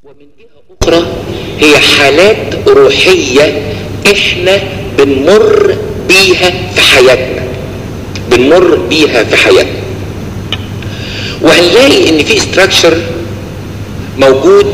ومن جهة أخرى هي حالات روحية احنا بنمر بيها في حياتنا بنمر بيها في حياتنا وهنلاقي ان في استراكشر موجود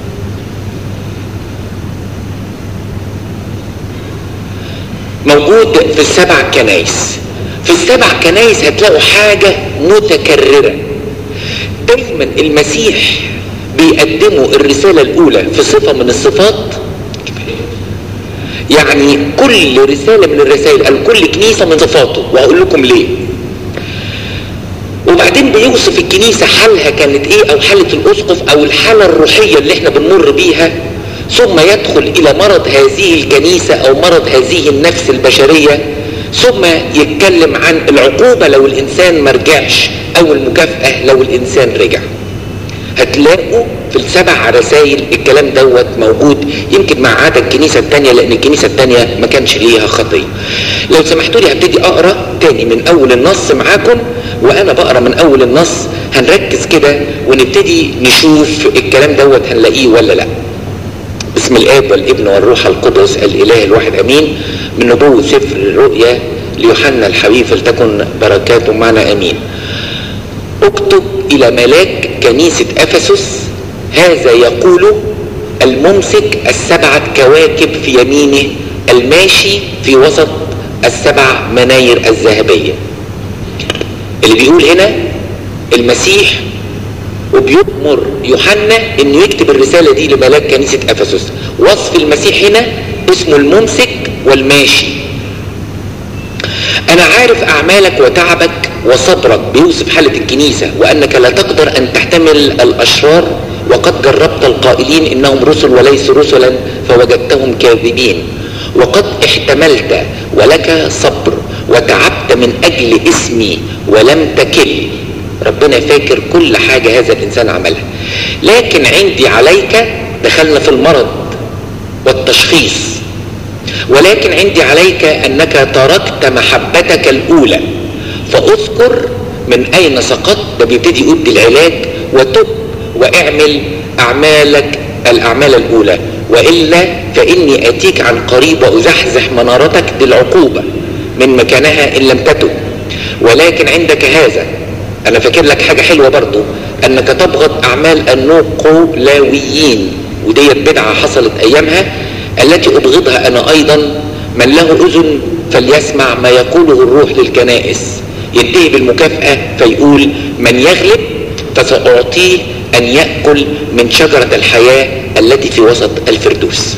موجود في السبع كنايس في السبع كنايس هتلاقوا حاجة متكررة دايما المسيح بيقدموا الرسالة الأولى في صفة من الصفات يعني كل رسالة من الرسائل قال كل كنيسة من صفاته وهقول لكم ليه وبعدين بيوصف الكنيسة حالها كانت ايه او حالة الاسقف او الحالة الروحية اللي احنا بنمر بيها ثم يدخل الى مرض هذه الكنيسة او مرض هذه النفس البشرية ثم يتكلم عن العقوبة لو الانسان مرجعش او المكافأة لو الانسان رجع هتلاقوا في السبع رسائل الكلام دوت موجود يمكن ما عدا الكنيسة التانية لان الكنيسة التانية ما كانش ليها خطية لو سمحتوا لي هبتدي اقرا تاني من اول النص معاكم وانا بقرا من اول النص هنركز كده ونبتدي نشوف الكلام دوت هنلاقيه ولا لا بسم الاب والابن والروح القدس الاله الواحد امين من نبوة سفر الرؤيا ليوحنا الحبيب فلتكن بركاته معنا امين اكتب الى ملاك كنيسة افسس هذا يقول الممسك السبعة كواكب في يمينه الماشي في وسط السبع مناير الذهبية اللي بيقول هنا المسيح وبيؤمر يوحنا انه يكتب الرسالة دي لملاك كنيسة افسس وصف المسيح هنا اسمه الممسك والماشي انا عارف اعمالك وتعبك وصبرك بيوصف حالة الكنيسة وانك لا تقدر ان تحتمل الاشرار وقد جربت القائلين انهم رسل وليسوا رسلا فوجدتهم كاذبين وقد احتملت ولك صبر وتعبت من اجل اسمي ولم تكل ربنا فاكر كل حاجة هذا الانسان عملها لكن عندي عليك دخلنا في المرض والتشخيص ولكن عندي عليك انك تركت محبتك الاولى فاذكر من اين سقطت ده بيبتدي يدي العلاج وتب واعمل اعمالك الاعمال الاولى والا فاني اتيك عن قريب وازحزح منارتك بالعقوبه من مكانها ان لم تتب ولكن عندك هذا انا فاكر لك حاجه حلوه برضو انك تبغض اعمال النوقلاويين وديت بدعه حصلت ايامها التي ابغضها انا ايضا من له اذن فليسمع ما يقوله الروح للكنائس ينتهي بالمكافاه فيقول من يغلب فساعطيه ان ياكل من شجره الحياه التي في وسط الفردوس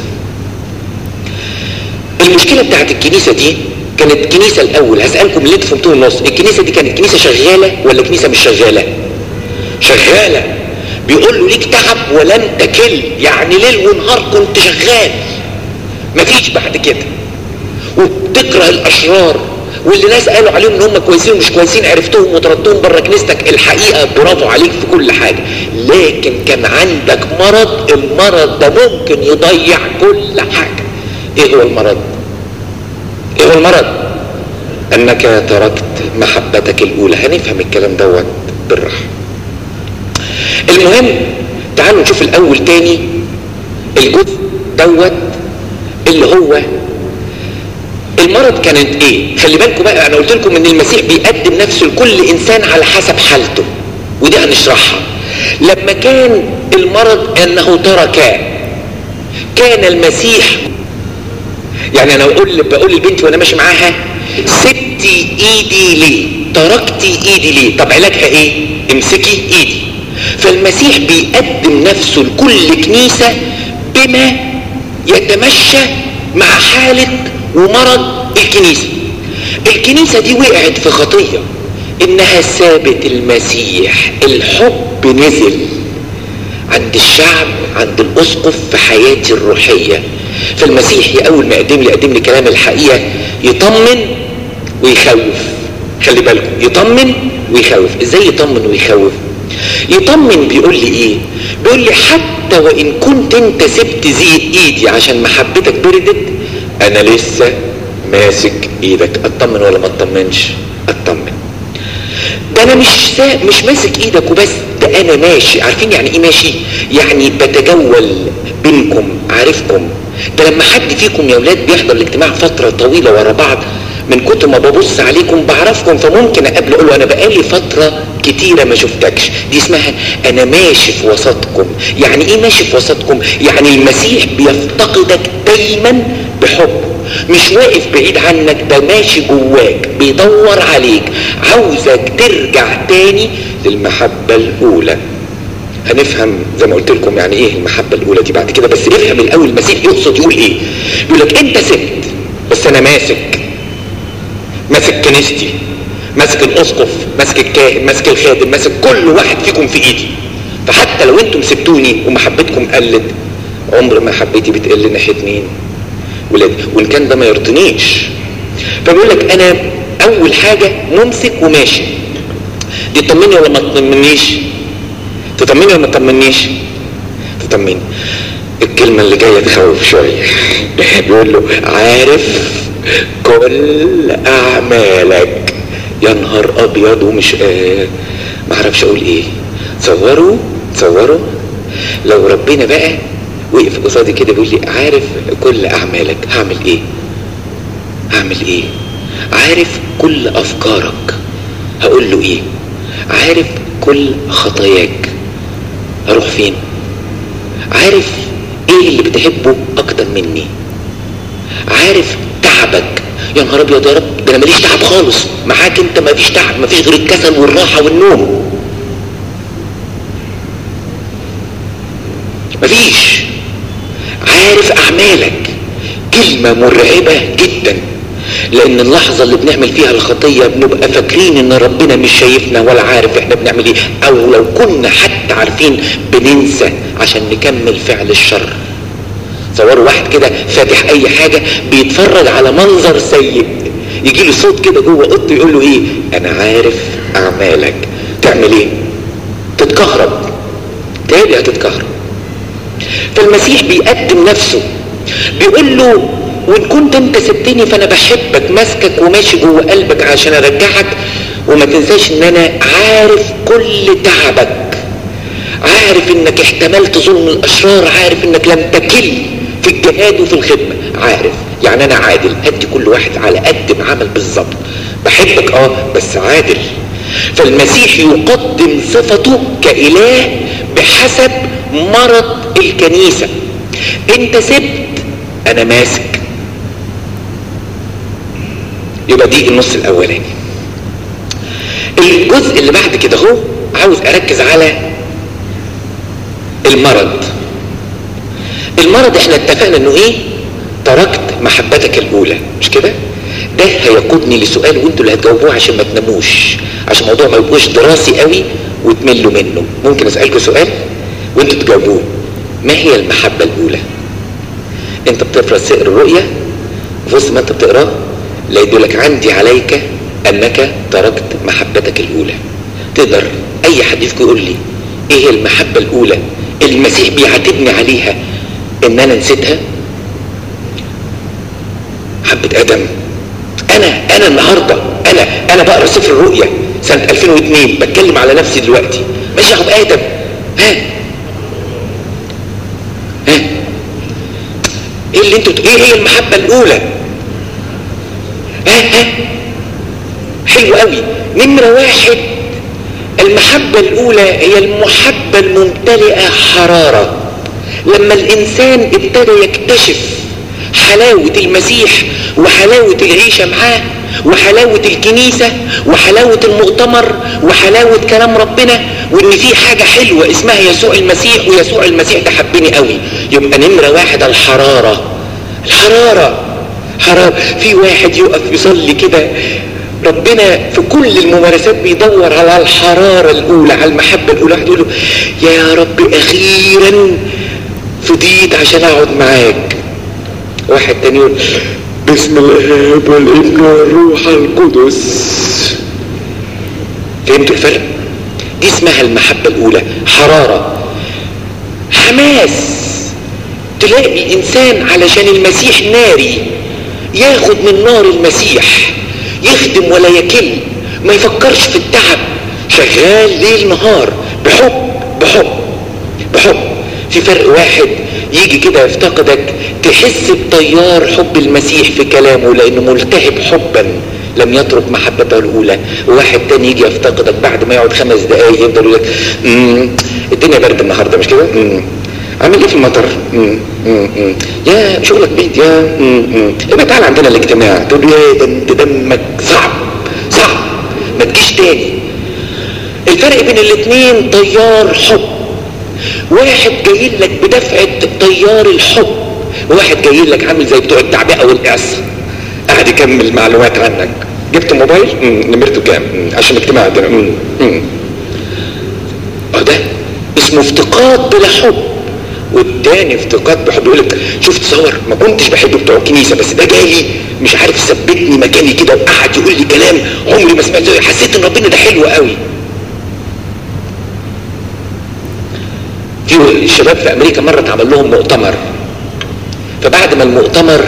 المشكله بتاعت الكنيسه دي كانت كنيسة الأول هسألكم اللي انتوا فهمتوه النص الكنيسة دي كانت كنيسة شغالة ولا كنيسة مش شغالة؟ شغالة بيقول له ليك تعب ولم تكل يعني ليل ونهار كنت شغال مفيش بعد كده وبتكره الأشرار واللي ناس قالوا عليهم ان هم كويسين ومش كويسين عرفتهم وطردتهم بره كنيستك الحقيقه برافو عليك في كل حاجه لكن كان عندك مرض المرض ده ممكن يضيع كل حاجه ايه هو المرض؟ ايه هو المرض انك تركت محبتك الاولى هنفهم الكلام دوت بالراحه المهم تعالوا نشوف الاول تاني الجزء دوت اللي هو المرض كانت ايه خلي بالكم بقى انا قلت لكم ان المسيح بيقدم نفسه لكل انسان على حسب حالته ودي هنشرحها لما كان المرض انه ترك كان المسيح يعني انا بقول بقول لبنتي وانا ماشي معاها سبتي ايدي ليه تركتي ايدي ليه طب علاجها ايه امسكي ايدي فالمسيح بيقدم نفسه لكل كنيسة بما يتمشى مع حالة ومرض الكنيسة الكنيسة دي وقعت في خطية انها سابت المسيح الحب نزل عند الشعب عند الاسقف في حياتي الروحيه فالمسيح اول ما يقدم لي يقدم لي كلام الحقيقه يطمن ويخوف خلي بالكم يطمن ويخوف ازاي يطمن ويخوف يطمن بيقول لي ايه بيقول لي حتى وان كنت انت سبت زي ايدي عشان محبتك بردت انا لسه ماسك ايدك اطمن ولا ما اطمنش اطمن ده انا مش سا... مش ماسك ايدك وبس ده انا ماشي عارفين يعني ايه ماشي يعني بتجول بينكم عارفكم ده لما حد فيكم يا ولاد بيحضر الاجتماع فترة طويلة ورا بعض من كتر ما ببص عليكم بعرفكم فممكن اقابل اقول له انا بقالي فترة كتيرة ما شفتكش دي اسمها انا ماشي في وسطكم يعني ايه ماشي في وسطكم يعني المسيح بيفتقدك دايما بحب مش واقف بعيد عنك ده ماشي جواك بيدور عليك عاوزك ترجع تاني للمحبة الاولى هنفهم زي ما قلت لكم يعني ايه المحبة الاولى دي بعد كده بس افهم الاول المسيح يقصد يقول ايه يقول لك انت سبت بس انا ماسك ماسك كنيستي ماسك الاسقف ماسك الكاهن ماسك الخادم ماسك كل واحد فيكم في ايدي فحتى لو انتم سبتوني ومحبتكم قلت عمر ما حبيتي بتقل ناحيه مين ولادي وان كان ده ما يرضنيش فبيقول لك انا اول حاجه ممسك وماشي دي تطمني ولا ما تطمنيش تطمني ولا ما تطمنيش تطمني الكلمة اللي جاية تخوف شوية بيقول له عارف كل اعمالك يا نهار ابيض ومش آه ما اعرفش اقول ايه تصوروا تصوروا لو ربنا بقى وقف قصادي كده بيقول لي عارف كل اعمالك هعمل ايه هعمل ايه عارف كل افكارك هقول له ايه عارف كل خطاياك اروح فين عارف ايه اللي بتحبه اكتر مني عارف تعبك يا نهار ابيض يا رب ده انا ماليش تعب خالص معاك انت مفيش تعب مفيش غير الكسل والراحه والنوم مفيش عارف اعمالك كلمه مرعبه جدا لان اللحظة اللي بنعمل فيها الخطية بنبقى فاكرين ان ربنا مش شايفنا ولا عارف احنا بنعمل ايه او لو كنا حتى عارفين بننسى عشان نكمل فعل الشر تصوروا واحد كده فاتح اي حاجة بيتفرج على منظر سيء يجي له صوت كده جوه اوضته يقول له ايه انا عارف اعمالك تعمل ايه تتكهرب تاني هتتكهرب فالمسيح بيقدم نفسه بيقول له وان كنت انت سبتني فانا بحبك ماسكك وماشي جوه قلبك عشان ارجعك وما تنساش ان انا عارف كل تعبك عارف انك احتملت ظلم الاشرار عارف انك لم تكل في الجهاد وفي الخدمة عارف يعني انا عادل هدي كل واحد على قد ما عمل بالظبط بحبك اه بس عادل فالمسيح يقدم صفته كاله بحسب مرض الكنيسة انت سبت انا ماسك يبقى دي النص الاولاني الجزء اللي بعد كده هو عاوز اركز على المرض المرض احنا اتفقنا انه ايه تركت محبتك الاولى مش كده ده هيقودني لسؤال وانتوا اللي هتجاوبوه عشان ما تناموش عشان الموضوع ما يبقوش دراسي قوي وتملوا منه ممكن اسالكم سؤال وانتوا تجاوبوه ما هي المحبه الاولى انت بتقرا سئر الرؤيا وفي ما انت بتقراه لا يدلك عندي عليك انك تركت محبتك الاولى تقدر اي حد فيكم يقول لي ايه هي المحبة الاولى المسيح بيعاتبني عليها ان انا نسيتها حبة ادم انا انا النهاردة انا انا بقرا سفر الرؤيا سنة 2002 بتكلم على نفسي دلوقتي ماشي يا حب ادم ها ها ايه اللي انتوا ايه هي المحبة الاولى ها ها حلو قوي نمرة واحد المحبة الأولى هي المحبة الممتلئة حرارة لما الإنسان ابتدى يكتشف حلاوة المسيح وحلاوة العيشة معاه وحلاوة الكنيسة وحلاوة المؤتمر وحلاوة كلام ربنا وان في حاجة حلوة اسمها يسوع المسيح ويسوع المسيح ده حبني قوي يبقى نمرة واحد الحرارة الحرارة حرام في واحد يقف يصلي كده ربنا في كل الممارسات بيدور على الحرارة الأولى على المحبة الأولى واحد يقول له يا رب أخيرا فضيت عشان أقعد معاك واحد تاني يقول بسم الآب والابن والروح القدس فهمتوا الفرق؟ دي اسمها المحبة الأولى حرارة حماس تلاقي الإنسان علشان المسيح ناري ياخد من نار المسيح يخدم ولا يكل ما يفكرش في التعب شغال ليل نهار بحب بحب بحب في فرق واحد يجي كده يفتقدك تحس بتيار حب المسيح في كلامه لانه ملتهب حبا لم يترك محبته الاولى وواحد تاني يجي يفتقدك بعد ما يقعد خمس دقايق يفضل يقول لك الدنيا برد النهارده مش كده عامل ايه في المطر مم. مم. مم. يا شغلك بيت يا يبقى تعال عندنا الاجتماع تقول له ايه ده انت دمك صعب صعب ما تجيش تاني الفرق بين الاثنين طيار حب واحد جاي لك بدفعة طيار الحب وواحد جاي لك عامل زي بتوع التعبئة والإعصاء قاعد يكمل معلومات عنك جبت موبايل نمرته كام عشان الاجتماع عندنا اه ده اسمه افتقاد بلا حب والتاني افتقاد بحب يقول لك شوف تصور ما كنتش بحب بتوع الكنيسه بس ده جالي مش عارف ثبتني مكاني كده وقعد يقول لي كلام عمري ما سمعته حسيت ان ربنا ده حلو قوي في الشباب في امريكا مره اتعمل لهم مؤتمر فبعد ما المؤتمر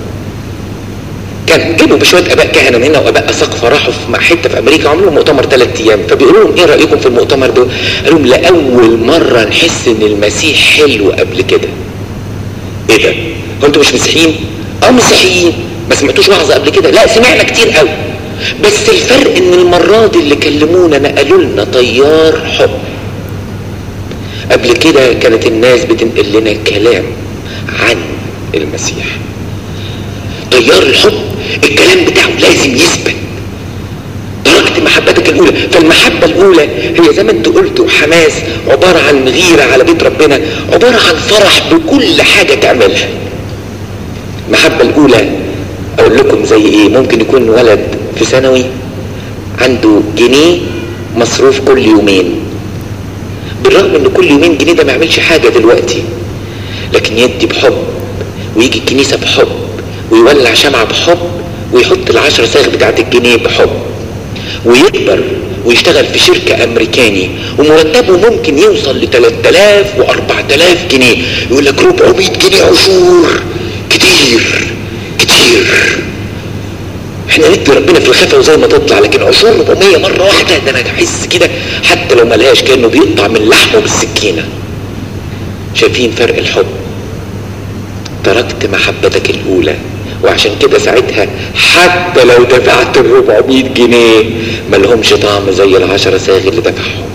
كان جابوا بشويه اباء كهنه من هنا واباء اساقفه راحوا في حته في امريكا عملوا مؤتمر ثلاث ايام فبيقولوا لهم ايه رايكم في المؤتمر ده؟ قالوا لهم لاول مره نحس ان المسيح حلو قبل كده. ايه ده؟ هو انتوا مش مسيحيين؟ اه مسيحيين ما سمعتوش وعظه قبل كده؟ لا سمعنا كتير قوي. بس الفرق ان المره دي اللي كلمونا نقلوا لنا طيار حب. قبل كده كانت الناس بتنقل لنا كلام عن المسيح. طيار الحب الكلام بتاعه لازم يثبت درجة محبتك الأولى فالمحبة الأولى هي زي ما أنت قلت حماس عبارة عن غيرة على بيت ربنا عبارة عن فرح بكل حاجة تعملها المحبة الأولى أقول لكم زي إيه ممكن يكون ولد في ثانوي عنده جنيه مصروف كل يومين بالرغم ان كل يومين جنيه ده ما يعملش حاجة دلوقتي لكن يدي بحب ويجي الكنيسة بحب ويولع شمعة بحب ويحط العشر صاغ بتاعت الجنيه بحب ويكبر ويشتغل في شركة أمريكاني ومرتبه ممكن يوصل ل 3000 و 4000 جنيه يقول لك 400 جنيه عشور كتير كتير احنا ندي ربنا في الخفا وزي ما تطلع لكن عشور 400 مرة واحدة ده انا احس كده حتى لو ملهاش كأنه بيقطع من لحمه بالسكينة شايفين فرق الحب تركت محبتك الأولى وعشان كده ساعتها حتى لو دفعت ال 400 جنيه ما لهمش طعم زي العشرة صاغ اللي دفعهم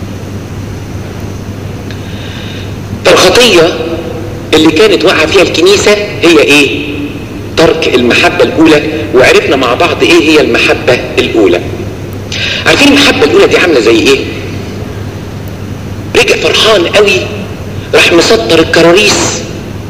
فالخطية اللي كانت واقعة فيها الكنيسة هي ايه ترك المحبة الأولى وعرفنا مع بعض ايه هي المحبة الأولى عارفين المحبة الأولى دي عاملة زي ايه رجع فرحان قوي راح مسطر الكراريس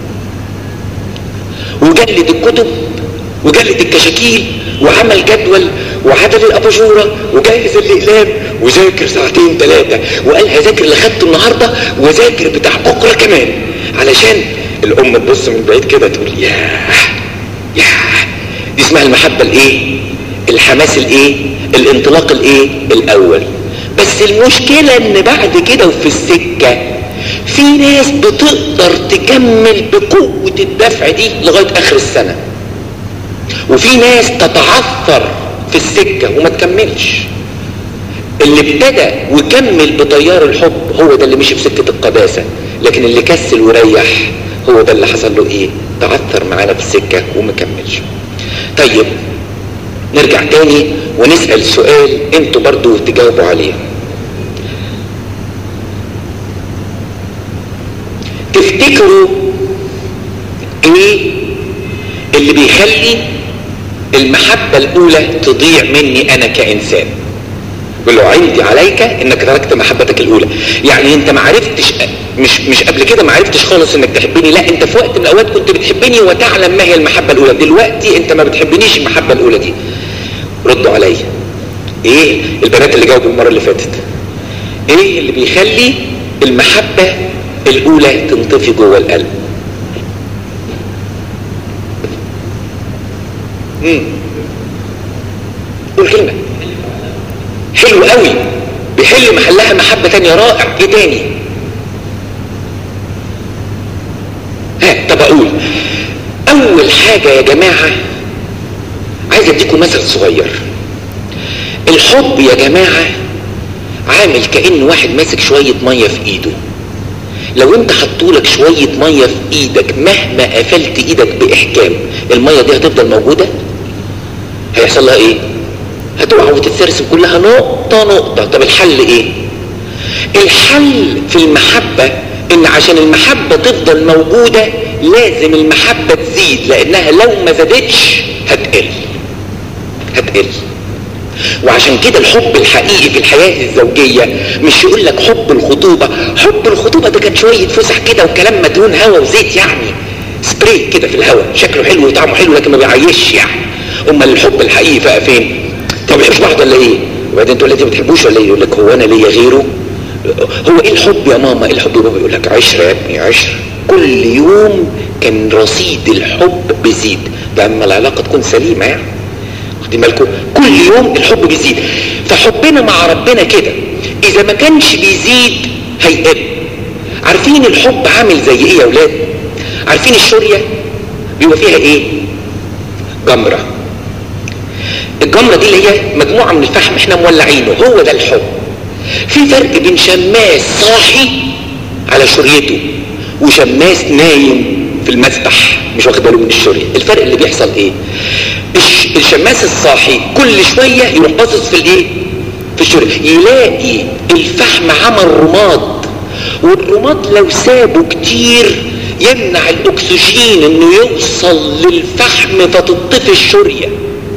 وجلد الكتب وجلد الكشاكيل وعمل جدول وعدد الاباجوره وجهز الاقلام وذاكر ساعتين ثلاثه وقال هذاكر اللي خدته النهارده وذاكر بتاع بكره كمان علشان الام تبص من بعيد كده تقول ياه ياه دي اسمها المحبه الايه؟ الحماس الايه؟ الانطلاق الايه؟ الاول بس المشكله ان بعد كده وفي السكه في ناس بتقدر تكمل بقوة الدفع دي لغاية اخر السنة وفي ناس تتعثر في السكة وما تكملش اللي ابتدى وكمل بطيار الحب هو ده اللي مشي في سكة القداسة لكن اللي كسل وريح هو ده اللي حصل له ايه تعثر معانا في السكة وما كملش طيب نرجع تاني ونسأل سؤال انتوا برضو تجاوبوا عليه تفتكروا ايه اللي بيخلي المحبة الاولى تضيع مني انا كانسان ولو عندي عليك انك تركت محبتك الاولى يعني انت ما عرفتش مش مش قبل كده ما عرفتش خالص انك تحبني لا انت في وقت من الاوقات كنت بتحبني وتعلم ما هي المحبة الاولى دلوقتي انت ما بتحبنيش المحبة الاولى دي ردوا عليا ايه البنات اللي جاوبوا المرة اللي فاتت ايه اللي بيخلي المحبة الاولى تنطفي جوه القلب امم قول كلمة حلو قوي بيحل محلها محبة تانية رائع ايه تاني ها طب اقول اول حاجة يا جماعة عايز اديكم مثل صغير الحب يا جماعة عامل كأن واحد ماسك شوية مية في ايده لو انت حطولك شوية مية في ايدك مهما قفلت ايدك باحكام المية دي هتفضل موجودة هيحصل لها ايه هتقع وتتسرسب كلها نقطة نقطة طب الحل ايه الحل في المحبة ان عشان المحبة تفضل موجودة لازم المحبة تزيد لانها لو ما زادتش هتقل هتقل وعشان كده الحب الحقيقي في الحياة الزوجية مش يقول لك حب الخطوبة حب الخطوبة ده كان شوية فسح كده وكلام مدهون هوا وزيت يعني سبراي كده في الهوا شكله حلو وطعمه حلو لكن ما بيعيش يعني امال الحب الحقيقي بقى فين طب بتحبش بعض ولا ايه وبعدين تقول لي ما بتحبوش ولا ايه يقول لك هو انا ليا غيره هو ايه الحب يا ماما ايه الحب يا بابا يقول لك عشرة يا ابني عشرة كل يوم كان رصيد الحب بيزيد ده اما العلاقة تكون سليمة يعني واخدين بالكم كل يوم الحب بيزيد فحبنا مع ربنا كده اذا ما كانش بيزيد هيقل عارفين الحب عامل زي ايه يا اولاد عارفين الشورية بيبقى فيها ايه جمرة الجمرة دي اللي هي مجموعة من الفحم احنا مولعينه هو ده الحب في فرق بين شماس صاحي على شريته وشماس نايم في المسبح مش واخد باله من الشرية الفرق اللي بيحصل ايه الشماس الصاحي كل شوية يروح باصص في الايه في الشرية يلاقي الفحم عمل رماد والرماد لو سابه كتير يمنع الاكسجين انه يوصل للفحم فتطفي الشريه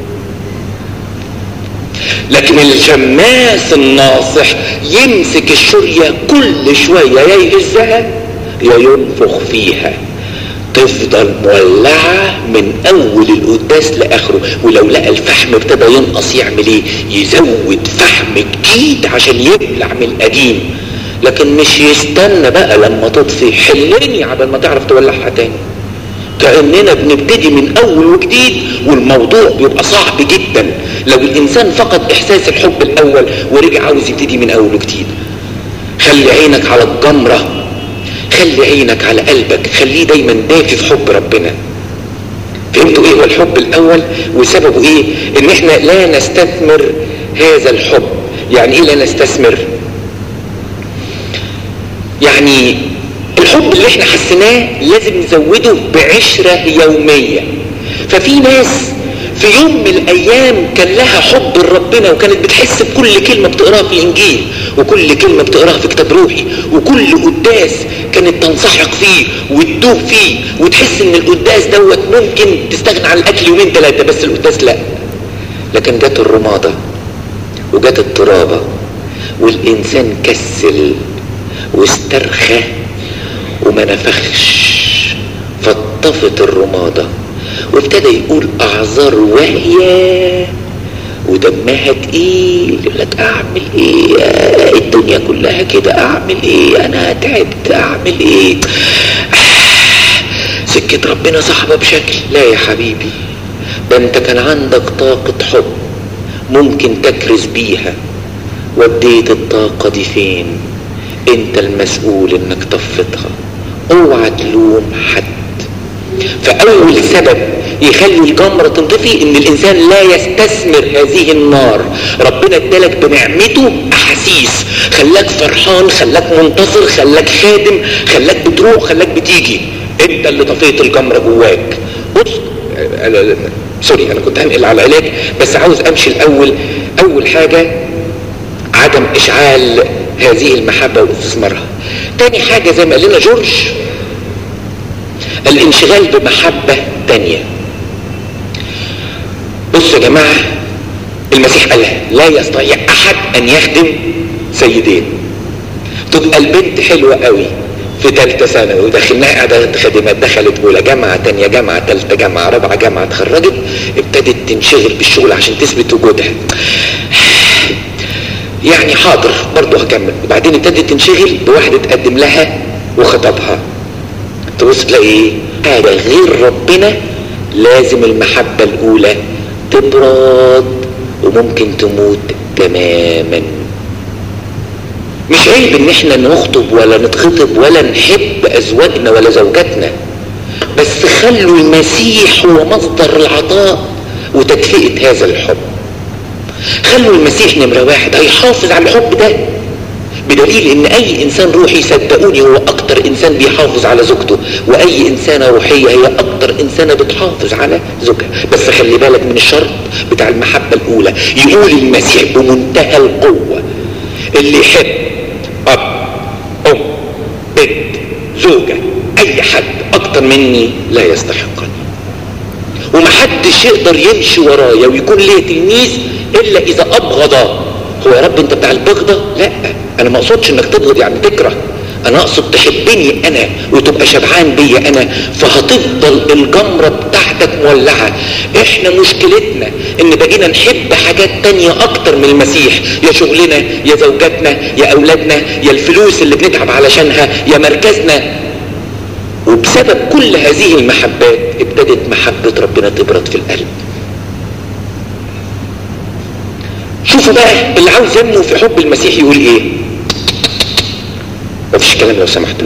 لكن الشماس الناصح يمسك الشرية كل شوية يا يهزها يا ينفخ فيها تفضل مولعة من اول القداس لاخره ولو لقى الفحم ابتدى ينقص يعمل ايه يزود فحم جديد عشان يبلع من القديم لكن مش يستنى بقى لما تطفي حلني عبال ما تعرف تولعها تاني كأننا بنبتدي من أول وجديد والموضوع بيبقى صعب جدا لو الإنسان فقد إحساس الحب الأول ورجع عاوز يبتدي من أول وجديد خلي عينك على الجمرة خلي عينك على قلبك خليه دايما دافي في حب ربنا فهمتوا ايه هو الحب الاول وسببه ايه ان احنا لا نستثمر هذا الحب يعني ايه لا نستثمر يعني الحب اللي احنا حسيناه لازم نزوده بعشرة يومية ففي ناس في يوم من الايام كان لها حب لربنا وكانت بتحس بكل كلمة بتقراها في الانجيل وكل كلمة بتقراها في كتاب روحي وكل قداس كانت تنسحق فيه وتدوب فيه وتحس ان القداس دوت ممكن تستغنى عن الاكل يومين ثلاثة بس القداس لا لكن جت الرمادة وجت الترابة والانسان كسل واسترخى وما نفخش فطفت الرمادة وابتدى يقول اعذار وهي ودمها تقيل يقول لك اعمل ايه الدنيا كلها كده اعمل ايه انا تعبت اعمل ايه سكة ربنا صعبة بشكل لا يا حبيبي ده انت كان عندك طاقة حب ممكن تكرز بيها وديت الطاقة دي فين انت المسؤول انك طفتها اوعى تلوم حد فاول سبب يخلي الجمرة تنطفي ان الانسان لا يستثمر هذه النار ربنا ادالك بنعمته احاسيس خلاك فرحان خلاك منتصر خلاك خادم خلاك بتروح خلاك بتيجي انت اللي طفيت الجمرة جواك بص سوري انا كنت هنقل على العلاج بس عاوز امشي الاول اول حاجة عدم اشعال هذه المحبة واستثمارها تاني حاجة زي ما قال لنا جورج الانشغال بمحبة تانية بصوا يا جماعة المسيح قالها لا يستطيع احد ان يخدم سيدين تبقى البنت حلوة قوي في ثالثة ثانوي ودخلناها اعدادات خادمات دخلت اولى جامعة تانية جامعة ثالثة جامعة رابعة جامعة اتخرجت ابتدت تنشغل بالشغل عشان تثبت وجودها يعني حاضر برضه هكمل وبعدين ابتدت تنشغل بواحدة تقدم لها وخطبها تبص تلاقي ايه حاجة غير ربنا لازم المحبة الاولى تبرد وممكن تموت تماما مش عيب ان احنا نخطب ولا نتخطب ولا نحب ازواجنا ولا زوجاتنا بس خلوا المسيح هو مصدر العطاء وتدفئة هذا الحب خلوا المسيح نمرة واحد هيحافظ على الحب ده بدليل ان اي انسان روحي صدقوني هو اكتر انسان بيحافظ على زوجته واي انسانة روحية هي اكتر انسانة بتحافظ على زوجها بس خلي بالك من الشرط بتاع المحبة الاولى يقول المسيح بمنتهى القوة اللي يحب اب ام بنت زوجة اي حد اكتر مني لا يستحقني ومحدش يقدر يمشي ورايا ويكون ليه تلميذ الا اذا ابغض هو يا رب انت بتاع البغضة لا انا ما اقصدش انك تبغض يعني تكره انا اقصد تحبني انا وتبقى شبعان بيا انا فهتفضل الجمرة بتاعتك مولعة احنا مشكلتنا ان بقينا نحب حاجات تانية اكتر من المسيح يا شغلنا يا زوجاتنا يا اولادنا يا الفلوس اللي بنتعب علشانها يا مركزنا وبسبب كل هذه المحبات ابتدت محبة ربنا تبرد في القلب شوفوا بقى اللي عاوز ينمو في حب المسيح يقول ايه مفيش كلام لو سمحتوا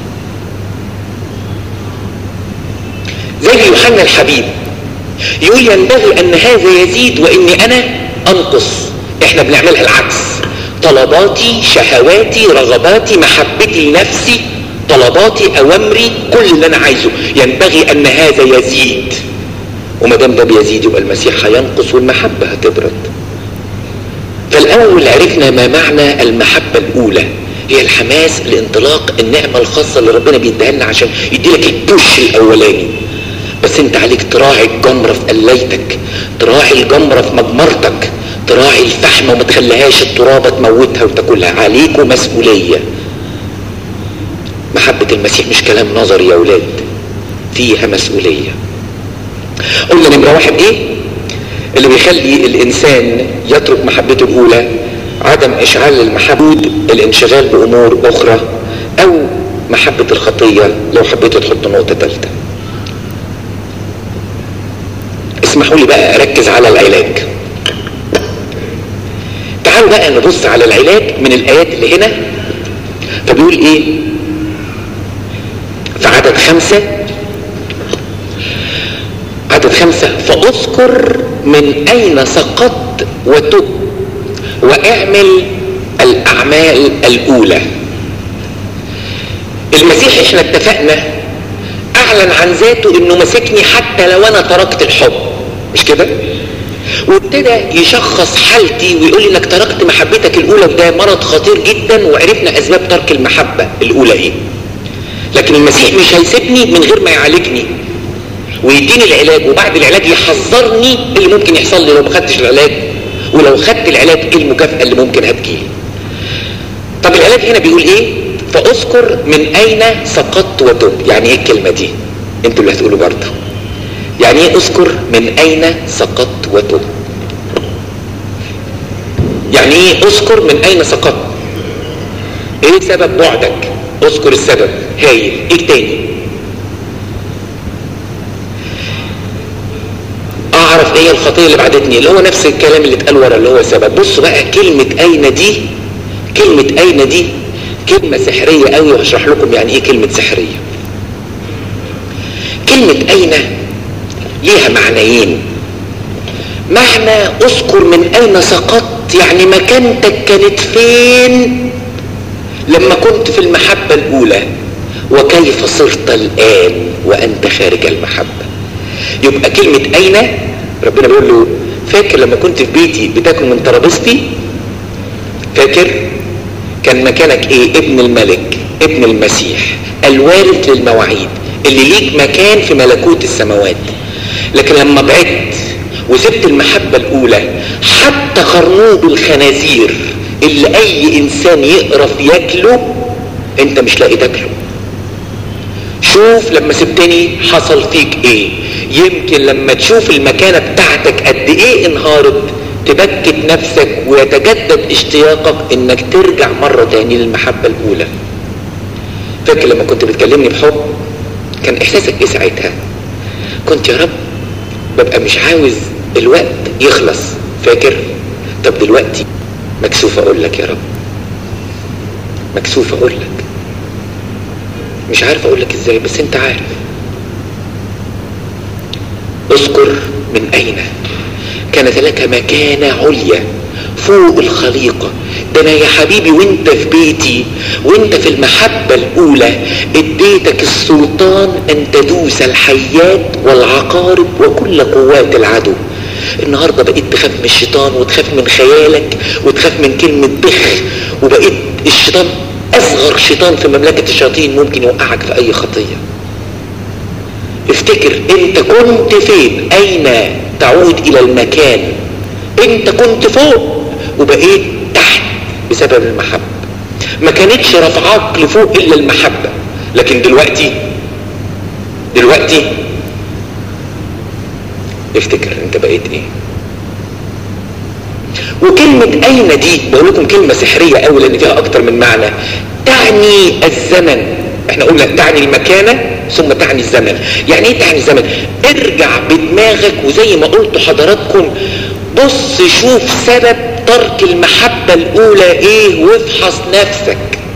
زي يوحنا الحبيب يقول ينبغي ان هذا يزيد واني انا انقص احنا بنعملها العكس طلباتي شهواتي رغباتي محبتي لنفسي طلباتي اوامري كل اللي انا عايزه ينبغي ان هذا يزيد وما دام ده بيزيد يبقى المسيح هينقص والمحبه هتبرد فالاول عرفنا ما معنى المحبه الاولى هي الحماس الانطلاق النعمه الخاصه اللي ربنا بيديها لنا عشان يديلك البوش الاولاني بس انت عليك تراعي الجمره في قليتك تراعي الجمره في مجمرتك تراعي الفحمه وما تخليهاش الترابه تموتها وتاكلها عليك مسؤوليه محبة المسيح مش كلام نظري يا ولاد فيها مسؤولية قلنا نمرة واحد ايه اللي بيخلي الانسان يترك محبته الاولى عدم اشعال المحبود الانشغال بامور اخرى او محبة الخطية لو حبيت تحط نقطة ثالثة اسمحوا لي بقى اركز على العلاج تعالوا بقى نبص على العلاج من الايات اللي هنا فبيقول ايه في عدد خمسة عدد خمسة فاذكر من اين سقطت وتب واعمل الاعمال الاولى المسيح احنا اتفقنا اعلن عن ذاته انه مسكني حتى لو انا تركت الحب مش كده وابتدى يشخص حالتي ويقول لي انك تركت محبتك الاولى وده مرض خطير جدا وعرفنا اسباب ترك المحبة الاولى ايه لكن المسيح مش هيسيبني من غير ما يعالجني ويديني العلاج وبعد العلاج يحذرني اللي ممكن يحصل لي لو ما خدتش العلاج ولو خدت العلاج ايه المكافأة اللي ممكن هتجيلي طب العلاج هنا بيقول ايه فاذكر من اين سقطت وتب يعني ايه الكلمة دي انتوا اللي هتقولوا برضه يعني ايه اذكر من اين سقطت وتب يعني ايه اذكر من اين سقطت ايه سبب بعدك اذكر السبب هايل ايه تاني اعرف ايه الخطيه اللي بعدتني اللي هو نفس الكلام اللي اتقال ورا اللي هو سبب بصوا بقى كلمه اين دي كلمه اين دي كلمه سحريه قوي وهشرح لكم يعني ايه كلمه سحريه كلمه اين ليها معنيين معنى اذكر من اين سقطت يعني مكانتك كانت فين لما كنت في المحبة الاولى وكيف صرت الان وانت خارج المحبة يبقى كلمة اين ربنا بيقول له فاكر لما كنت في بيتي بتاكل من ترابيزتي فاكر كان مكانك ايه ابن الملك ابن المسيح الوارث للمواعيد اللي ليك مكان في ملكوت السماوات لكن لما بعدت وسبت المحبة الاولى حتى خرنوب الخنازير اللي اي انسان يقرف ياكله انت مش لاقي تاكله شوف لما سبتني حصل فيك ايه يمكن لما تشوف المكانة بتاعتك قد ايه انهارت تبكت نفسك ويتجدد اشتياقك انك ترجع مرة تاني للمحبة الاولى فاكر لما كنت بتكلمني بحب كان احساسك ايه ساعتها كنت يا رب ببقى مش عاوز الوقت يخلص فاكر طب دلوقتي مكسوف اقول لك يا رب مكسوف اقول لك مش عارف اقول لك ازاي بس انت عارف اذكر من اين كانت لك مكانة عليا فوق الخليقة ده انا يا حبيبي وانت في بيتي وانت في المحبة الاولى اديتك السلطان ان تدوس الحيات والعقارب وكل قوات العدو النهاردة بقيت تخاف من الشيطان وتخاف من خيالك وتخاف من كلمة بخ وبقيت الشيطان اصغر شيطان في مملكة الشياطين ممكن يوقعك في اي خطية افتكر انت كنت فين اين تعود الى المكان انت كنت فوق وبقيت تحت بسبب المحبة ما كانتش رفعاك لفوق الا المحبة لكن دلوقتي دلوقتي افتكر انت بقيت ايه وكلمة اين دي بقول لكم كلمة سحرية قوي لان فيها اكتر من معنى تعني الزمن احنا قلنا تعني المكانة ثم تعني الزمن يعني ايه تعني الزمن ارجع بدماغك وزي ما قلت حضراتكم بص شوف سبب ترك المحبة الاولى ايه وافحص نفسك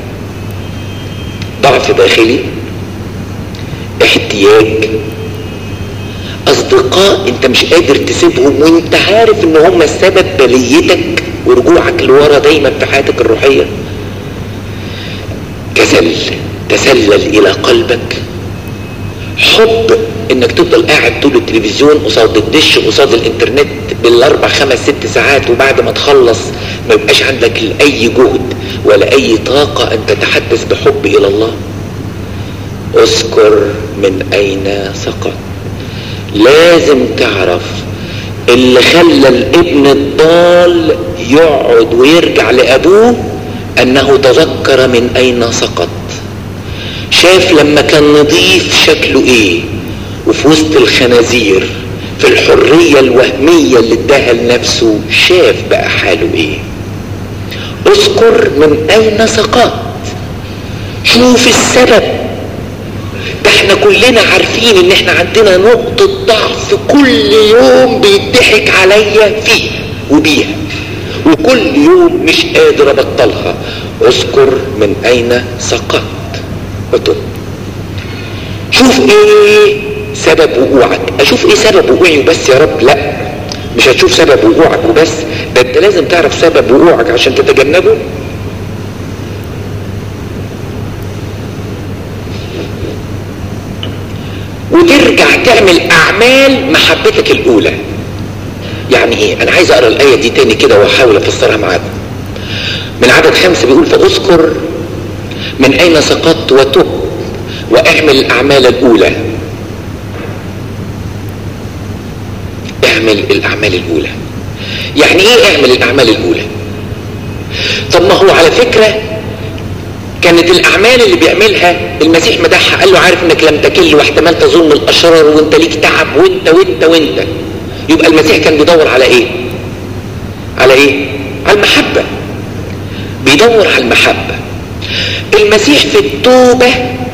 ضعف داخلي احتياج اصدقاء انت مش قادر تسيبهم وانت عارف ان هم السبب بليتك ورجوعك لورا دايما في حياتك الروحية كسل تسلل الى قلبك حب انك تفضل قاعد طول التلفزيون قصاد الدش قصاد الانترنت بالاربع خمس ست ساعات وبعد ما تخلص ما يبقاش عندك اي جهد ولا اي طاقة ان تتحدث بحب الى الله اذكر من اين سقط لازم تعرف اللي خلى الابن الضال يقعد ويرجع لابوه انه تذكر من اين سقط شاف لما كان نضيف شكله ايه وفي وسط الخنازير في الحرية الوهمية اللي اداها لنفسه شاف بقى حاله ايه اذكر من اين سقط شوف السبب ده احنا كلنا عارفين ان احنا عندنا نقطة ضعف كل يوم بيضحك عليا فيه وبيها وكل يوم مش قادر ابطلها اذكر من اين سقط وتب شوف ايه سبب وقوعك اشوف ايه سبب وقوعي وبس يا رب لا مش هتشوف سبب وقوعك وبس ده انت لازم تعرف سبب وقوعك عشان تتجنبه وترجع تعمل اعمال محبتك الاولى يعني ايه انا عايز اقرا الايه دي تاني كده واحاول افسرها معاكم من عدد خمسة بيقول فاذكر من اين سقطت وتب واعمل الاعمال الاولى اعمل الاعمال الاولى يعني ايه اعمل الاعمال الاولى طب ما هو على فكرة كانت الاعمال اللي بيعملها المسيح مدحها قال له عارف انك لم تكل واحتملت ظلم الاشرار وانت ليك تعب وانت وانت وانت يبقى المسيح كان بيدور على ايه على ايه على المحبة بيدور على المحبة المسيح في التوبة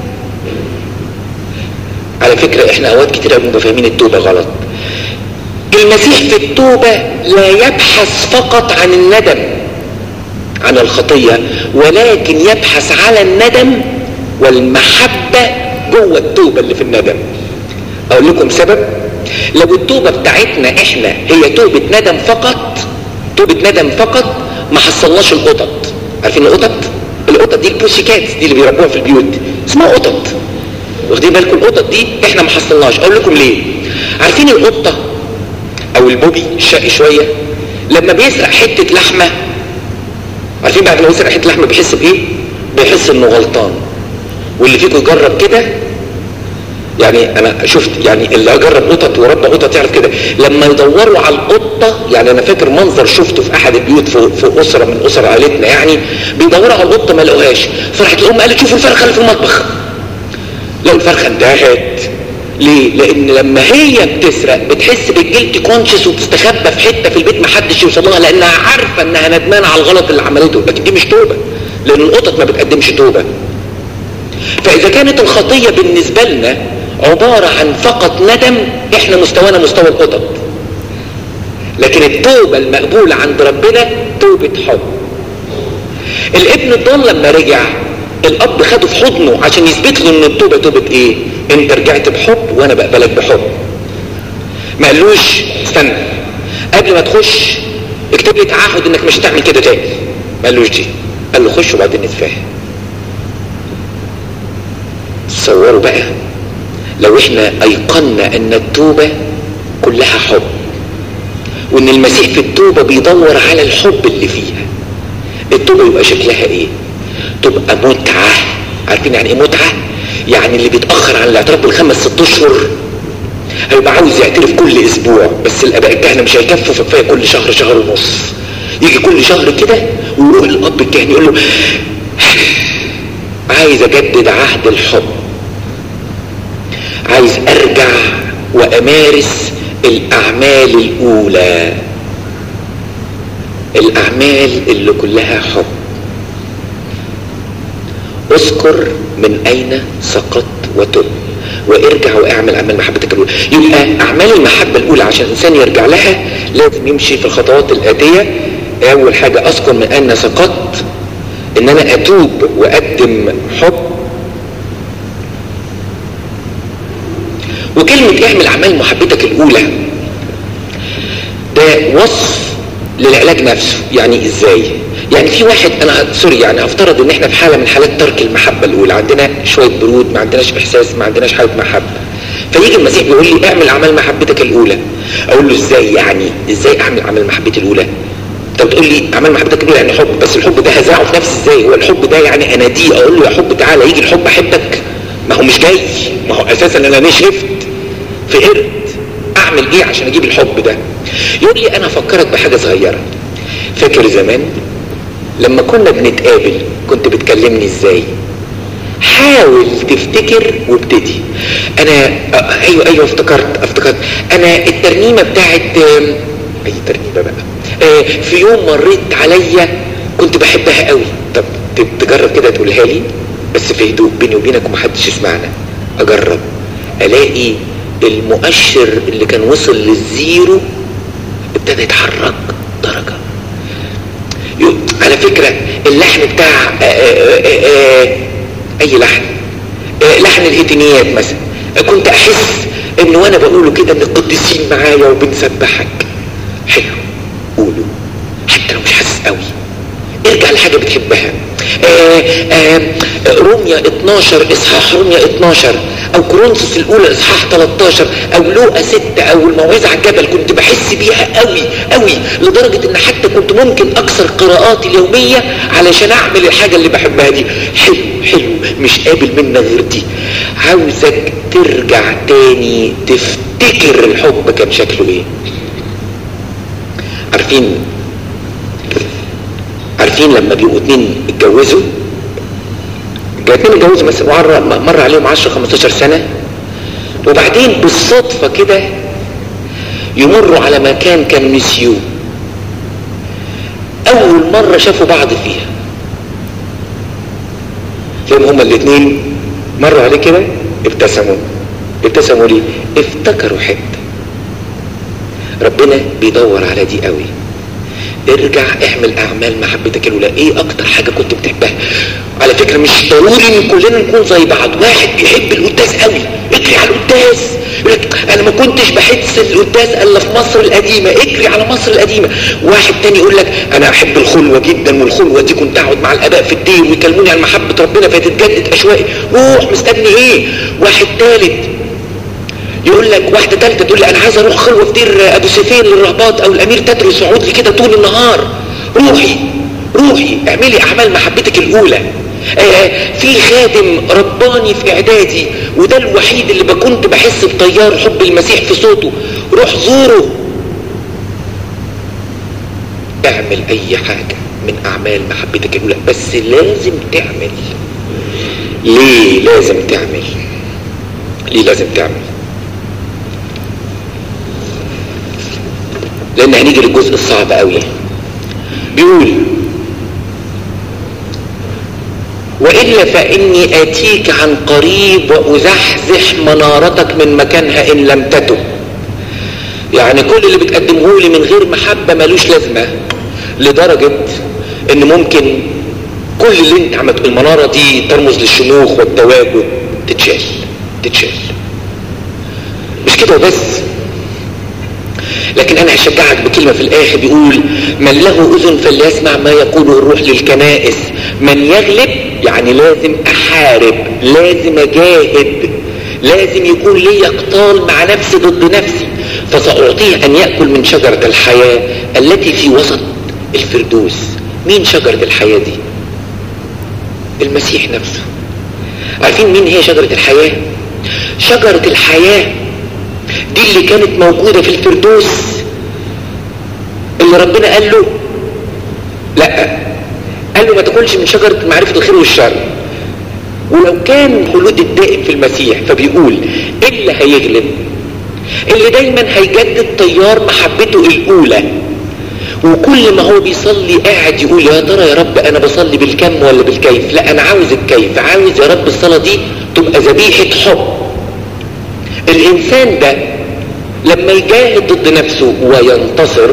على فكرة احنا اوقات كتير قوي فاهمين التوبة غلط المسيح في التوبة لا يبحث فقط عن الندم عن الخطية ولكن يبحث على الندم والمحبة جوه التوبة اللي في الندم اقول لكم سبب لو التوبة بتاعتنا احنا هي توبة ندم فقط توبة ندم فقط ما حصلناش القطط عارفين القطط القطط دي البوسيكات دي اللي بيربوها في البيوت اسمها قطط واخدين بالكم القطط دي احنا ما حصلناش اقول لكم ليه عارفين القطة او البوبي الشقي شوية لما بيسرق حتة لحمة عارفين بعد ما يسرق حتة لحمة بيحس بايه بيحس انه غلطان واللي فيكم يجرب كده يعني انا شفت يعني اللي جرب قطط وربى قطط يعرف كده لما يدوروا على القطه يعني انا فاكر منظر شفته في احد البيوت في, في اسره من اسر عائلتنا يعني بيدوروا على القطه ما لقوهاش فراحت الام قالت شوفوا الفرخه اللي في المطبخ لقوا الفرخه انتهت ليه؟ لان لما هي بتسرق بتحس بالجلد كونشس وبتستخبى في حته في البيت ما حدش يوصل لها لانها عارفه انها ندمانه على الغلط اللي عملته لكن دي مش توبه لان القطط ما بتقدمش توبه فاذا كانت الخطيه بالنسبه لنا عبارة عن فقط ندم احنا مستوانا مستوى القطط لكن التوبة المقبولة عند ربنا توبة حب الابن الضال لما رجع الاب خده في حضنه عشان يثبت له ان التوبة توبة ايه انت رجعت بحب وانا بقبلك بحب ما قالوش استنى قبل ما تخش اكتب لي تعهد انك مش هتعمل كده تاني ما قالوش دي قال له خش وبعدين نتفاهم تصوروا بقى لو احنا ايقنا ان التوبة كلها حب وان المسيح في التوبة بيدور على الحب اللي فيها التوبة يبقى شكلها ايه تبقى متعة عارفين يعني ايه متعة يعني اللي بيتأخر عن الاعتراف بالخمس ست اشهر هيبقى عاوز يعترف كل اسبوع بس الاباء الكهنة مش هيكفوا فكفايه كل شهر شهر ونص يجي كل شهر كده ويروح الاب الكهنة يقول له عايز اجدد عهد الحب عايز ارجع وامارس الاعمال الاولى الاعمال اللي كلها حب اذكر من اين سقطت وتب وارجع واعمل اعمال محبتك الاولى يبقى اعمال المحبه الاولى عشان الانسان يرجع لها لازم يمشي في الخطوات الاتيه اول حاجه اذكر من اين سقطت ان انا اتوب واقدم حب وكلمة اعمل اعمال محبتك الاولى ده وصف للعلاج نفسه يعني ازاي يعني في واحد انا سوري يعني افترض ان احنا في حالة من حالات ترك المحبة الاولى عندنا شوية برود ما عندناش احساس ما عندناش حالة محبة فيجي المسيح بيقول لي اعمل اعمال محبتك الاولى اقول له ازاي يعني ازاي اعمل اعمال محبتي الاولى انت بتقول لي اعمال محبتك الاولى يعني حب بس الحب ده هزرعه في نفسي ازاي هو الحب ده يعني اناديه اقول له يا حب تعالى يجي الحب احبك ما هو مش جاي ما هو اساسا انا نشفت في قرد اعمل ايه عشان اجيب الحب ده يقول لي انا افكرك بحاجة صغيرة فاكر زمان لما كنا بنتقابل كنت بتكلمني ازاي حاول تفتكر وابتدي انا آه ايوه ايوه افتكرت افتكرت انا الترنيمة بتاعت آه اي ترنيمة بقى آه في يوم مريت عليا كنت بحبها قوي طب تجرب كده تقولها لي بس في هدوء بيني وبينك ومحدش يسمعنا اجرب الاقي المؤشر اللي كان وصل للزيرو ابتدى يتحرك درجة على فكرة اللحن بتاع آآ آآ آآ اي لحن لحن الهتنيات مثلا كنت احس ان وانا بقوله كده ان القديسين معايا وبنسبحك حلو قولوا حتى لو مش حاسس قوي ارجع لحاجة بتحبها روميا 12 اصحاح روميا 12 او كورنثوس الاولى اصحاح 13 او لوقا 6 او الموعظه على الجبل كنت بحس بيها قوي قوي لدرجه ان حتى كنت ممكن اكسر قراءاتي اليوميه علشان اعمل الحاجه اللي بحبها دي حلو حلو مش قابل منك غير دي عاوزك ترجع تاني تفتكر الحب كان شكله ايه عارفين عارفين لما بيبقوا اتنين اتجوزوا اتنين اتجوزوا مثلا مر عليهم 10 15 سنه وبعدين بالصدفه كده يمروا على مكان كان نسيوه اول مره شافوا بعض فيها تلاقيهم هما الاثنين مروا عليه كده ابتسموا ابتسموا ليه افتكروا حته ربنا بيدور على دي قوي ارجع اعمل اعمال محبتك الاولى ايه اكتر حاجة كنت بتحبها على فكرة مش ضروري ان كلنا نكون زي بعض واحد بيحب القداس قوي اجري على القداس انا ما كنتش بحس القداس الا في مصر القديمة اجري على مصر القديمة واحد تاني يقول لك انا احب الخلوة جدا والخلوة دي كنت اقعد مع الاباء في الدين ويكلموني عن محبة ربنا فتتجدد اشوائي روح مستني ايه واحد تالت يقول لك واحدة تالتة تقول لي انا عايز اروح خلوة في دير ابو سيفين للرهبات او الامير تدرس يقعد لي كده طول النهار روحي روحي اعملي اعمال محبتك الاولى آه في خادم رباني في اعدادي وده الوحيد اللي كنت بحس بتيار حب المسيح في صوته روح زوره اعمل اي حاجة من اعمال محبتك الاولى بس لازم تعمل ليه لازم تعمل ليه لازم تعمل لان هنيجي للجزء الصعب قوي بيقول وإلا فإني آتيك عن قريب وأزحزح منارتك من مكانها إن لم تتب يعني كل اللي بتقدمه لي من غير محبة ملوش لازمة لدرجة إن ممكن كل اللي انت عملته المنارة دي ترمز للشموخ والتواجد تتشال تتشال مش كده وبس لكن انا هشجعك بكلمة في الاخر بيقول من له اذن فليسمع ما يقوله الروح للكنائس من يغلب يعني لازم احارب لازم اجاهد لازم يكون لي قتال مع نفسي ضد نفسي فسأعطيه ان يأكل من شجرة الحياة التي في وسط الفردوس مين شجرة الحياة دي المسيح نفسه عارفين مين هي شجرة الحياة شجرة الحياة دي اللي كانت موجودة في الفردوس اللي ربنا قال له لا قال له ما تاكلش من شجرة معرفة الخير والشر ولو كان خلود الدائم في المسيح فبيقول اللي هيغلب اللي دايما هيجدد تيار محبته الاولى وكل ما هو بيصلي قاعد يقول يا ترى يا رب انا بصلي بالكم ولا بالكيف لا انا عاوز الكيف عاوز يا رب الصلاة دي تبقى ذبيحة حب الانسان ده لما يجاهد ضد نفسه وينتصر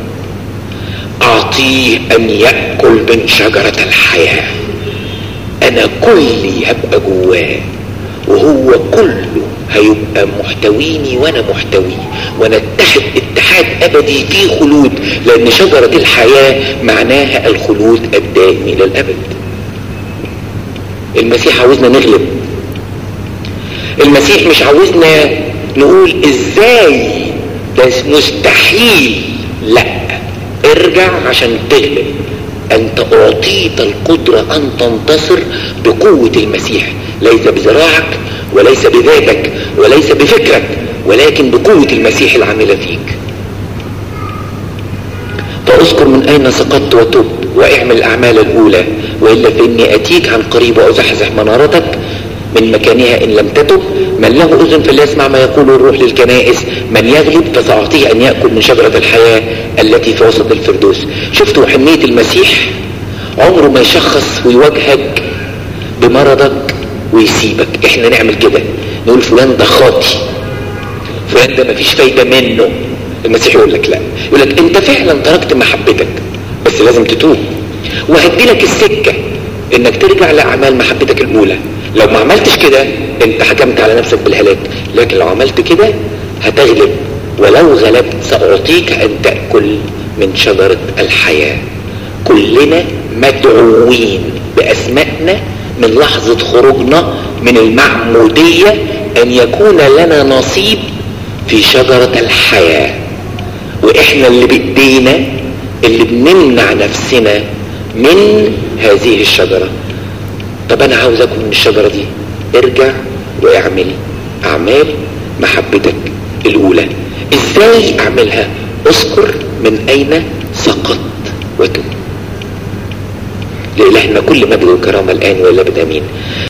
اعطيه ان يأكل من شجرة الحياة انا كلي هبقى جواه وهو كله هيبقى محتويني وانا محتويه ونتحد اتحاد ابدي في خلود لان شجرة الحياة معناها الخلود الدائم الى الابد المسيح عاوزنا نغلب المسيح مش عاوزنا نقول ازاي ده مستحيل لا ارجع عشان تغلب انت اعطيت القدرة ان تنتصر بقوة المسيح ليس بذراعك وليس بذاتك وليس بفكرك ولكن بقوة المسيح العاملة فيك فاذكر من اين سقطت وتب واعمل الاعمال الاولى والا فاني اتيك عن قريب وازحزح منارتك من مكانها ان لم تتب من له اذن فليسمع ما يقول الروح للكنائس من يغلب فساعطيه ان ياكل من شجره الحياه التي في وسط الفردوس شفتوا حنيه المسيح عمره ما يشخص ويواجهك بمرضك ويسيبك احنا نعمل كده نقول فلان ده خاطي فلان ده مفيش فايده منه المسيح يقول لك لا يقول لك انت فعلا تركت محبتك بس لازم تتوب وهدي لك السكه انك ترجع لاعمال محبتك الاولى لو ما عملتش كده انت حكمت على نفسك بالهلاك لكن لو عملت كده هتغلب ولو غلبت سأعطيك ان تأكل من شجرة الحياة كلنا مدعوين باسمائنا من لحظة خروجنا من المعمودية ان يكون لنا نصيب في شجرة الحياة واحنا اللي بايدينا اللي بنمنع نفسنا من هذه الشجرة طب انا عاوز اكل من الشجرة دي ارجع واعمل اعمال محبتك الاولى ازاي اعملها اذكر من اين سقط وتب لإلهنا كل مجد وكرامة الآن ولا بدأ مين